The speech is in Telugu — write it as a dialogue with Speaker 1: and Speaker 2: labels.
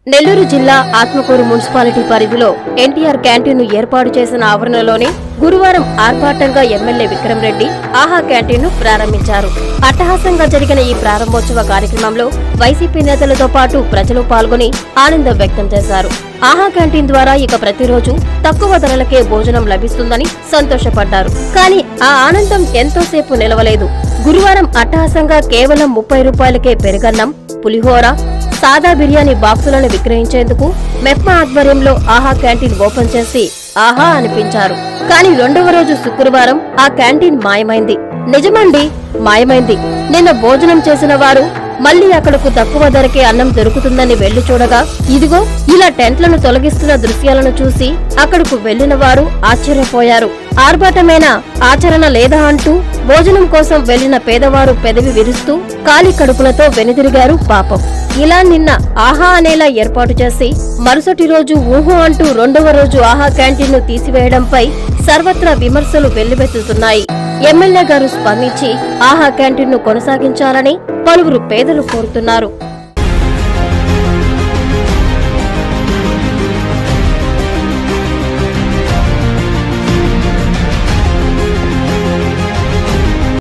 Speaker 1: నెల్లూరు జిల్లా ఆత్మకూరు మున్సిపాలిటీ పరిధిలో ఎన్టీఆర్ క్యాంటీన్ను ఏర్పాటు చేసిన ఆవరణలోనే గురువారం ఆర్భాటంగా ఎమ్మెల్యే విక్రమ్ రెడ్డి ఆహా క్యాంటీన్ను ప్రారంభించారు అట్టహాసంగా జరిగిన ఈ ప్రారంభోత్సవ కార్యక్రమంలో వైసీపీ నేతలతో పాటు ప్రజలు పాల్గొని ఆనందం వ్యక్తం చేశారు ఆహా క్యాంటీన్ ద్వారా ఇక ప్రతిరోజు తక్కువ ధరలకే భోజనం లభిస్తుందని సంతోషపడ్డారు కానీ ఆ ఆనందం ఎంతోసేపు నిలవలేదు గురువారం అట్టహాసంగా కేవలం ముప్పై రూపాయలకే పెరుగన్నం పులిహోర సాదా బిర్యానీ బాక్సులను విక్రయించేందుకు మెప్మా ఆధ్వర్యంలో ఆహా క్యాంటీన్ ఓపెన్ చేసి ఆహా అనిపించారు కానీ రెండవ రోజు శుక్రవారం ఆ క్యాంటీన్ మాయమైంది నిజమండి మాయమైంది నిన్న భోజనం చేసిన వారు మళ్ళీ అక్కడకు తక్కువ ధరకే అన్నం దొరుకుతుందని వెళ్లి చూడగా ఇదిగో ఇలా టెంట్లను తొలగిస్తున్న దృశ్యాలను చూసి అక్కడకు వెళ్లిన వారు ఆశ్చర్యపోయారు ఆర్భాటమైన ఆచరణ లేదా అంటూ భోజనం కోసం వెళ్లిన పేదవారు పెదవి విరుస్తూ కాలి కడుపులతో వెనుదిరిగారు పాపం ఇలా నిన్న ఆహా అనేలా ఏర్పాటు చేసి మరుసటి రోజు ఊహు అంటూ రెండవ రోజు ఆహా క్యాంటీన్ను తీసివేయడంపై సర్వత్రా విమర్శలు వెల్లువెత్తుతున్నాయి ఎమ్మెల్యే గారు స్పందించి ఆహా క్యాంటీన్ను కొనసాగించాలని పలువురు పేదలు కోరుతున్నారు